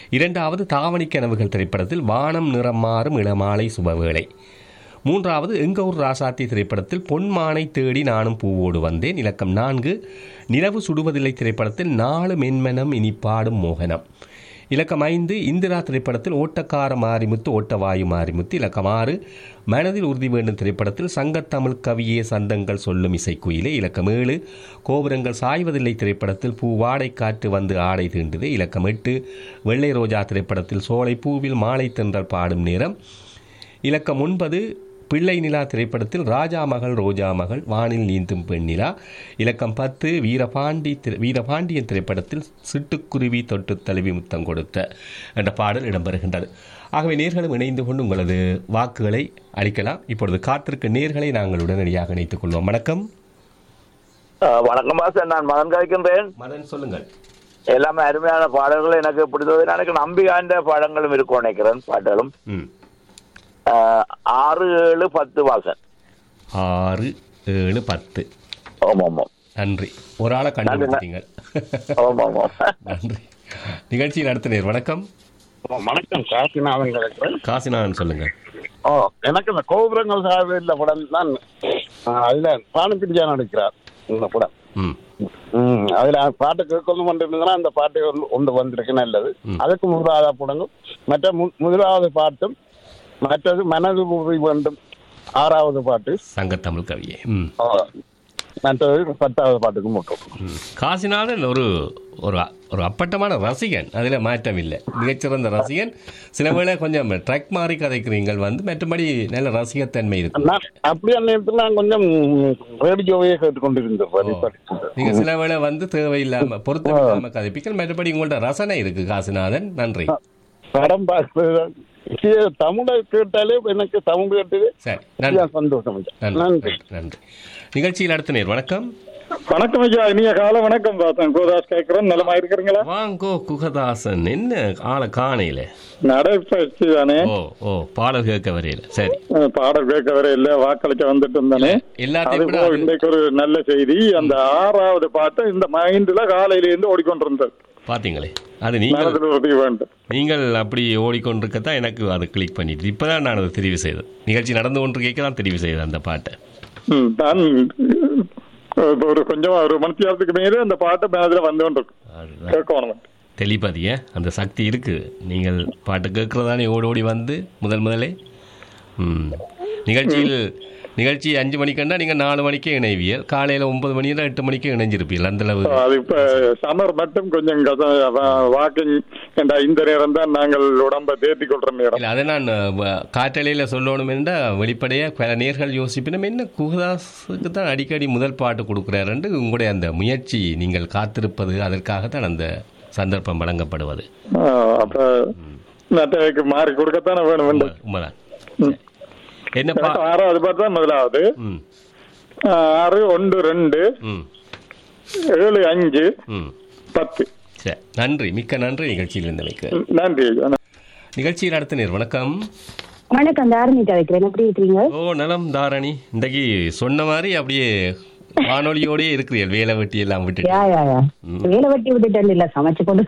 இரண்டாவது தாவணி கனவுகள் திரைப்படத்தில் வானம் நிறம் மாறும் இளமாலை சுபவேளை மூன்றாவது எங்கூர் ராசாத்தி திரைப்படத்தில் பொன்மானை தேடி நானும் பூவோடு வந்தேன் இலக்கம் நான்கு நிலவு சுடுவதில்லை திரைப்படத்தில் நாலு மென்மனம் இனி பாடும் மோகனம் இலக்கம் ஐந்து இந்திரா திரைப்படத்தில் ஓட்டக்கார மாரிமுத்து ஓட்டவாயு மாரிமுத்து இலக்கம் ஆறு மனதில் உறுதி வேண்டும் திரைப்படத்தில் சங்கத்தமிழ் கவியே சந்தங்கள் சொல்லும் இசைக்குயிலே இலக்கம் ஏழு கோபுரங்கள் சாய்வதில்லை திரைப்படத்தில் பூவாடை காற்று வந்து ஆடை தீண்டுது இலக்கம் எட்டு வெள்ளை ரோஜா திரைப்படத்தில் சோலை பூவில் மாலை தென்றல் பாடும் நேரம் இலக்கம் ஒன்பது பிள்ளை நிலா திரைப்படத்தில் ராஜா மகள் ரோஜா மகள் வானில் நீந்தும் பெண்ணிலா இலக்கம் பத்து வீரபாண்டி திரை- வீரபாண்டியன் திரைப்படத்தில் சிட்டுக்குருவி தொட்டு தழுவி முத்தம் கொடுத்த என்ற பாடல் இடம்பெறுகின்றது ஆகவே நேர்களும் இணைந்து கொண்டு உங்களது வாக்குகளை அளிக்கலாம் இப்பொழுது காத்திருக்க நேர்களை நாங்கள் உடனடியாக இணைத்துக் கொள்வோம் வணக்கம் அஹ் வணக்கம் பாசன் நான் மகன் கழிக்கின்றேன் மதன் சொல்லுங்கள் எல்லாமே அருமையான பாடல்கள் எனக்கு பிடித்தது எனக்கு நம்பிக்காண்ட பாடங்களும் இருக்கும் நினைக்கிறேன் பாடலும் ம் அஹ் ஆறு ஏழு பத்து வாசன் ஆறு ஏழு பத்து ஆமாம் ஆமாம் நன்றி ஒரு ஆளை கண்டுபிடிச்சிட்டீங்க ஆமாம் ஆமாம் நன்றி நிகழ்ச்சியில் அடுத்த நேர் வணக்கம் வணக்கம் காசிநாதன் கிடைக்கிறேன் காசிநாதன் சொல்லுங்கள் ஓ எனக்கு இந்த கோபுரங்கள் சார்பில் படம் தான் ஆ, அதுல பானுப்பிரியா நடிக்கிறார் இந்த படம் ம் ம், அதுல பாட்டு கேட்கணும் கொண்டிருந்தா அந்த பாட்டு ஒன்று- ஒன்று வந்திருக்கு நல்லது ம். அதுக்கு முதலாவது படங்கள் மற்ற மு- முதலாவது பாட்டும் மற்றது மனது உறுதி வேண்டும் ஆறாவது பாட்டு சங்கத்தமிழ் கவியே ம் ஆ, மற்றது பத்தாவது பாட்டுக்கு மட்டும் ம். காசிநாதன் ஒரு ஒரு ஒரு அப்பட்டமான ரசிகன் அதில் மாற்றம் இல்லை மிகச்சிறந்த ரசிகன் சில வேளை கொஞ்சம் ட்ரக் மாறி கதைக்கிறீங்கள் வந்து மற்றபடி நல்ல ரசிகத்தன்மை இருக்கு நான் அப்படியே நேரத்தில் நான் கொஞ்சம் ரேடியோவையே கேட்டுக்கொண்டிருந்தேன் நீங்க சில வேளை வந்து தேவையில்லாம பொருத்தம் இல்லாம கதைப்பீங்கள் மற்றபடி உங்கள்ட்ட ரசனை இருக்கு காசிநாதன் நன்றி படம் பார்க்கிறது தமிழை கேட்டாலே எனக்கு தமிழ் கேட்டது சரி நன்றி சந்தோஷம் ஐயா. நன்றி நன்றி நன்றி நிகழ்ச்சியில் அடுத்த நேர் வணக்கம் வணக்கம் ஐயா இனிய கால வணக்கம் பார்த்தேன் கோதாஸ் கேட்கிறேன் நலமா இருக்கிறீங்களா வாங்கோ குகதாசன் என்ன ஆளை காணையில நடைபயிற்சி தானே ஓ ஓ பாடல் கேட்க வரையில சரி அஹ் பாடல் கேட்க வர இல்ல வாக்களிக்க வந்துட்டு இருந்தானே எல்லாத்தையும் விட அதுபோல் அது- இன்றைக்கு ஒரு நல்ல செய்தி அந்த ஆறாவது பாட்டு இந்த மைண்ட்ல காலையில இருந்து ஓடிக்கொண்டிருந்தது பாத்தீங்களே அது நீங்கள் மனதில் உறுதி வேண்டும் நீங்கள் அப்படி ஓடிக்கொண்டிருக்கத்தான் எனக்கு அதை கிளிக் பண்ணிட்டு இப்பதான் நான் அதை தெரிவு செய்தேன் நிகழ்ச்சி நடந்து கொண்டிருக்க தான் தெரிவு செய்தேன் அந்த பாட்டை ம், நான் அஹ், ஒரு கொஞ்சம் ஒரு மணித்தியாரத்துக்கு மேலே அந்த பாட்டு மனதில் வந்து கொண்டிருக்கு அதுதான் கேட்கணும் தெளிப்பதிய அந்த சக்தி இருக்குது நீங்கள் பாட்டு கேட்கறதானே ஓடி ஓடி வந்து முதல் முதலே ம் நிகழ்ச்சியில் நிகழ்ச்சி அஞ்சு மணிக்குண்டா நீங்கள் நாலு மணிக்கே இணைவியல் காலையில் ஒன்பது மணினா எட்டு மணிக்கே இணைஞ்சிருப்பீர்கள் அந்த அளவு அது இப்ப சமர் மட்டும் கொஞ்சம் வாக்கிங் என்ற இந்த நேரம் தான் நாங்கள் உடம்ப தேர்த்தி கொள்ற நேரம் இல்லை அதை நான் வ- காற்றலையில் சொல்லணும் என்றால் வெளிப்படையாக பல நேர்கள் யோசிப்பினும் என்ன குகதாஸுக்கு தான் அடிக்கடி முதல் பாட்டு கொடுக்குறாருன்ட்டு உங்களுடைய அந்த முயற்சி நீங்கள் காத்திருப்பது அதற்காகத்தான் அந்த சந்தர்ப்பம் வழங்கப்படுவது ஆஹ் அப்ப மற்றவைக்கு மாறி கொடுக்கத்தானே வேணும் வேண்டும் உண்மைதான் சரி. என்ன பா எனக்கு ஆறாவது பாட்டு தான் முதலாவது ம் ஆஹ் ஆறு ஒன்று ரெண்டு ம் ஏழு அஞ்சு ம் பத்து சரி நன்றி மிக்க நன்றி நிகழ்ச்சியில் இருந்தமைக்கு நன்றி ஐயா. நிகழ்ச்சியில் அடுத்த நேர் வணக்கம் வணக்கம் தாரணிகா வைக்கிறேன் எப்படி இருக்கீங்க ஓ நலம் தாரணி இன்றைக்கு சொன்ன மாதிரி அப்படியே வானொலியோடயே இருக்கிறீர்கள் வேலை வெட்டி எல்லாம் விட்டுட்டு யா யா யா வேலை வெட்டி விட்டுட்டேன் இல்ல சமைச்சு கொண்டு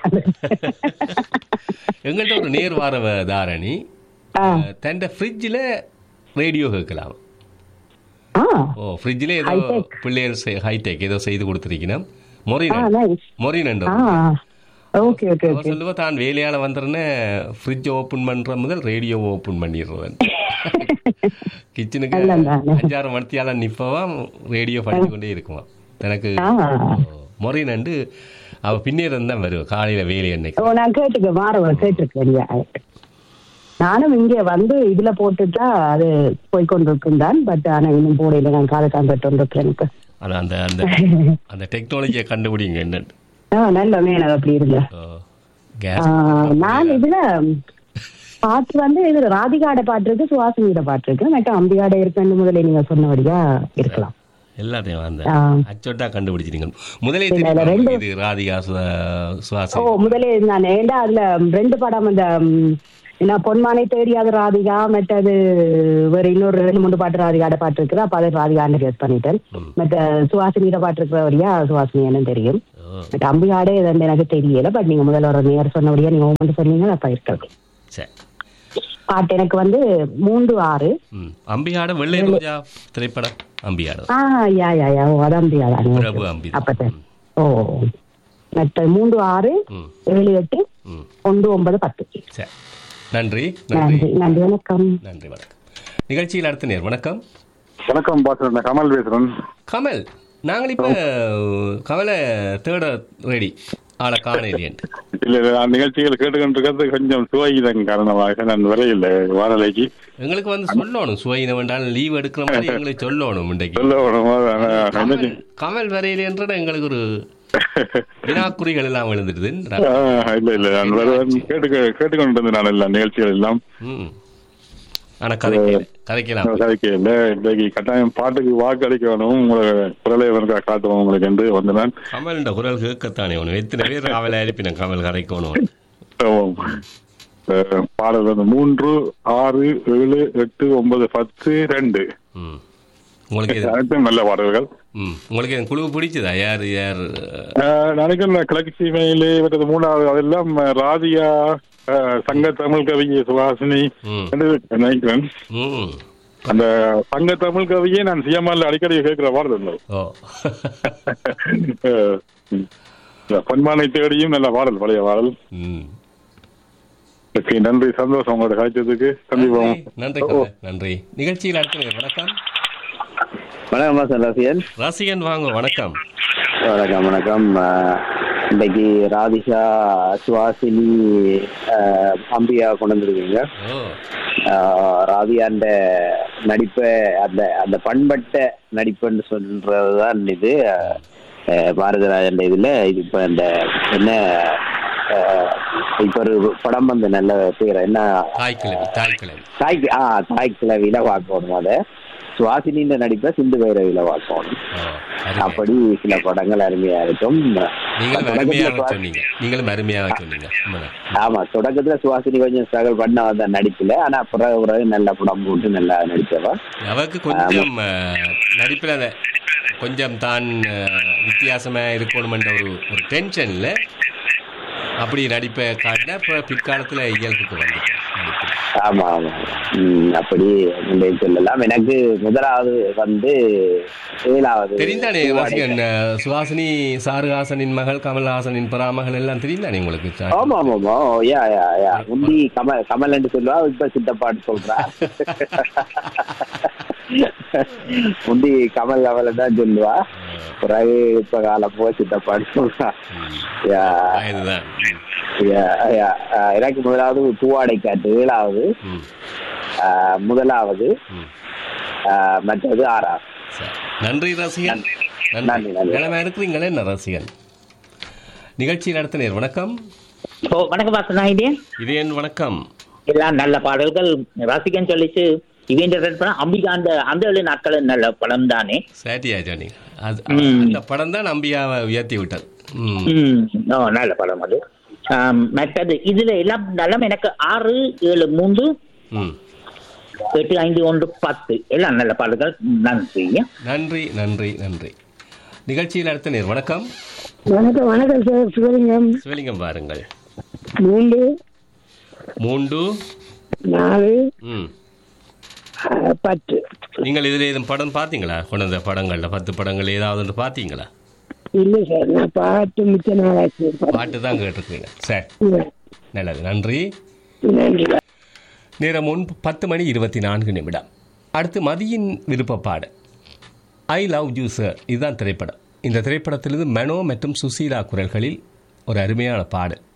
எங்கள்கிட்ட ஒரு நேர் வாரவ தாரணி ஆ. தண்ட ஃப்ரிட்ஜில் ரேடியோ கேட்கலாம் ஆ ஓ ஃப்ரிட்ஜில் ஏதோ High-tech. பிள்ளைகள் ஹைடெக் ஏதோ செய்து கொடுத்துருக்கணும் ஆ மொரின் நைஸ் மொரின் ஆ ஓகே ஓகே அவர் ஓகே சொல்லுவா தான் வேலையால வந்துருன்னு ஃப்ரிட்ஜ் ஓபன் பண்ற முதல் ரேடியோ ஓபன் பண்ணிடுறவன் கிச்சனுக்கு நல்லது தானே. அஞ்சாறு மணித்தியால நிப்பவான் ரேடியோ படிச்சு கொண்டே இருக்குவான் எனக்கு ஆ முறை நண்டு அவ பின்னேரம் தான் வருவா காலையில வேலை அன்னைக்கு ஓ நான் கேட்டுக்க மாறவ கேட்டிருக்கேன் யா. நானும் இங்க வந்து இதுல போட்டுட்டா அது போய் கொண்டிருக்கும் தான் பட் ஆனா இன்னும் போடையில நான் காலை தான் கேட்டு இருக்கேன் எனக்கு ஆனா அந்த அந்த அந்த டெக்னாலஜியை கண்டுபிடிங்க என்ன ஆ நல்ல மேல அப்படி இருங்க கேஸ் ஆ, நான் இதுல பாட்டு வந்து இது ராதிகாட பாட்டு இருக்கு சுவாசினியோட பாட்டு இருக்கு மற்ற அம்பிகாட இருக்குன்னு முதல்ல நீங்க சொன்னபடியா இருக்கலாம் எல்லாத்தையும் அந்த ஆ. அச்சோட்டா கண்டுபிடிச்சிருங்க முதலே இல்ல, இல்ல, தெரியும் ரெண்டு- இது ராதிகா சுவா- சுவாசி ஓ முதலே நான் ஏண்டா அதுல ரெண்டு படம் அந்த ம், என்ன பொன்மானை தேடியாது ராதிகா மற்றது வேற இன்னொரு ரெண்டு மூணு பாட்டு ராதிகாட பாட்டு இருக்குது அப்ப அதை ராதிகான்னு கெஸ் பண்ணிட்டேன் மற்ற சுவாசினியோட பாட்டு இருக்கிற வழியா சுவாசினி என்னன்னு தெரியும் ஓ பட் அம்பிகாடே இது எனக்கு தெரியல பட் நீங்க முதல்ல ஒரு நேர் சொன்னபடியா நீங்க ஒவ்வொன்று சொன்னீங்க அப்ப இருக்கிறது சரி பாட்டு எனக்கு வந்து மூன்று ஆறு ம் அம்பியாட வெள்ளை ரோஜா திரைப்படம் அம்பியாட ஆ யா யா யா ஓ அது அம்பிகா பிரபு அம்பி அப்ப ஓ மற்ற மூன்று ஆறு ம் ஏழு எட்டு ம் ஒன்று ஒன்பது பத்து சரி நன்றி நன்றி நன்றி நன்றி வணக்கம் நன்றி வணக்கம் நிகழ்ச்சியில் அடுத்த நேர் வணக்கம் வணக்கம் பாஸ் நான் கமல் பேசுறேன் கமல் நாங்கள் இப்போ கமலை தேட ரெடி ஆளை காணலையன்ட்டு இல்ல இல்ல நான் நிகழ்ச்சிகள் கேட்டுக்கொண்டிருக்கிறது கொஞ்சம் சுவைதன் காரணமாக நான் வரையில்லை வானொலிக்கு எங்களுக்கு வந்து சொல்லணும் சுவையினம் வேண்டாம் லீவ் எடுக்கிற மாதிரி எங்களுக்கு சொல்லணும் இன்றைக்கு சொல்ல வேணுமா? ஆனா, என்ன கமல் கமல் வரையிலேன்ற எங்களுக்கு ஒரு வினாக்குறிகள் எல்லாம் விழுந்துடுது ஆ, இல்ல இல்ல நான் வருவேன் கேட்டு கேட்டுக்கொண்டு நான் எல்லாம் நிகழ்ச்சிகள் எல்லாம் ம் ஆனா கதைக்கல கதைக்கலாம் கதைக்கு இல்ல இன்றைக்கு கட்டாயம் பாட்டுக்கு வாக்கு அளிக்க வேணும் உங்களை குரலை எனக்கு காட்டுவோம் உங்களுக்கு என்று வந்து நான் கமல்ன்ற குரல் கேட்கத்தானே ஒன்று எத்தனை பேர் காவல அனுப்பினேன் கமல் கரைக்கணும் ஆமாம். அஹ், பாடல் வந்து மூன்று ஆறு ஏழு எட்டு ஒன்பது பத்து ரெண்டு ம் உங்களுக்கு எது அனைத்தும் நல்ல பாடல்கள் ம் உங்களுக்கு என் குழு பிடிச்சதா யார் யார் அஹ், நினைக்கிறேன் கிழக்கு சீமையிலே மற்றது மூணாவது அதெல்லாம் ராதியா அஹ், சங்க தமிழ் கவிஞர் சுவாசினி ம் என்று நினைக்கிறேன் ம் அந்த சங்க தமிழ் கவியை நான் சிஎம்ஆர்ல அடிக்கடி கேட்கிற பாடல் இருந்தது ஓ அஹ், ம். இந்த பொன்மானை தேடியும் நல்ல பாடல் பழைய பாடல் ம் ஓகே நன்றி சந்தோஷம் உங்களோட காய்ச்சதுக்கு கண்டிப்போம் நன்றி நன்றி கமல் நன்றி நிகழ்ச்சியில் அடுத்த நேர் வணக்கம் வணக்கம் வாசன் ரசிகன் ரசிகன் வாங்க வணக்கம் வணக்கம் வணக்கம் ஆஹ் இன்னைக்கு ராதிகா சுவாசினி ஆஹ் அம்பியா கொண்டு வந்திருக்கீங்க ஓ ஆஹ் ராதிகாண்ட நடிப்பை அந்த அந்த பண்பட்ட நடிப்புன்னு சொல்றதுதான் இது ஆஹ் பாரதிராஜன் இதுல இது இப்ப இந்த என்ன ஆஹ் இப்ப ஒரு படம் வந்து நல்ல பேர் என்ன தாய்க்கிழமை தாய்க்கிழமை தாய் ஆ தாய் கிழவியில பார்க்கணும் அதை சுவாசினின்ற நடிப்பை சிந்து பைரவியில பார்க்கணும் ஓ அருமை. அப்படி சில படங்கள் அருமையா இருக்கும் நீங்களும் தொடக்கத்துல அருமையாக சுவா- சொன்னீங்க நீங்களும் அருமையாக சொன்னீங்க உண்மைதான். ஆமா தொடக்கத்துல சுவாசினி கொஞ்சம் ஸ்ட்ரகல் பண்ண வந்த நடிப்புல ஆனா பிறகு பிறகு நல்ல படம் போட்டு நல்லா நடிச்சவா அவருக்கு கொஞ்சம் அஹ், நடிப்புல அந்த கொஞ்சம் தான் அஹ், வித்தியாசமா இருக்கணுமென்ற ஒரு ஒரு டென்ஷன்ல அப்படி நடிப்பை காட்டினா அப்புறம் பிற்காலத்துல இயல்புக்கு வந்துட்டேன் நடிப்பு ஆமா ஆமா உம் அப்படி முன்னே சொல்லலாம் எனக்கு முதலாவது வந்து ஏழாவது தெரிந்தானே ரசிகன் அஹ், சுஹாசினி சாருஹாசனின் மகள் கமல்ஹாசனின் பராமகள் எல்லாம் தெரிந்தானே உங்களுக்கு ஆமா ஆமா ஆமா ஓ, யா யா யா முந்தி கமல் கமல் என்று சொல்லுவா இப்ப சித்தப்பாட்டு சொல்றா முந்தி கமல் கமல் தான் சொல்லுவா பிறகு இப்ப காலம் போய் சித்தப்பாட்டு சொல்றா யா இதுதான் ம், யா, யா. ஆஹ் எனக்கு முதலாவது பூவாடை காட்டு ஏழாவது ம், ஆஹ் முதலாவது ம். ஆஹ் மற்றது ஆறாவது சரி. நன்றி ரசிகன் நன்றி, நன்றி நன்றி. நிலைமை இருக்கிறீங்களே என்ன ரசிகன் நிகழ்ச்சி நடத்தினர் வணக்கம் ஓ வணக்கம் வாசனா இது இது என் வணக்கம் எல்லாம் நல்ல பாடல்கள் ரசிகன் சொல்லிச்சு இவன் படம் அம்பிகா அந்த அந்த ஏழு நாட்கள் நல்ல படம் தானே சேட்டியா சொன்னீங்க அது ம். அந்த படம் தான் நம்பியாவை உயர்த்தி விட்டது ம் ம் ஓ நல்ல படம் அது ஆம், மற்றது இதுல எல்லாம் நல்ல எனக்கு ஆறு ஏழு மூன்று ம் எட்டு ஐந்து ஒன்று பத்து எல்லாம் நல்ல பாடல்கள் நன்றி நன்றி நன்றி நன்றி நிகழ்ச்சியில் அடுத்த நேர் வணக்கம் வணக்கம் வணக்கம் சார் சிவலிங்கம் சிவலிங்கம் பாருங்கள் மூன்று மூன்று நாலு ம் அஹ், பத்து நீங்கள் இதில் எதுவும் படம் பார்த்தீங்களா கொண்டு வந்த படங்களில் பத்து படங்கள் ஏதாவது ஒன்று பார்த்தீங்களா இல்லை சார் நான் பாட்டு மிச்ச நாளாச்சு பாட்டு தான் கேட்டிருக்கீங்க சரி நல்லது நன்றி நன்றி நேரம் ஒன் பத்து மணி இருபத்தி நான்கு நிமிடம் அடுத்து மதியின் விருப்பப்பாடு ஐ லவ் யூ சார் இதுதான் திரைப்படம் இந்த திரைப்படத்திலிருந்து மெனோ மற்றும் சுசீலா குரல்களில் ஒரு அருமையான பாடல்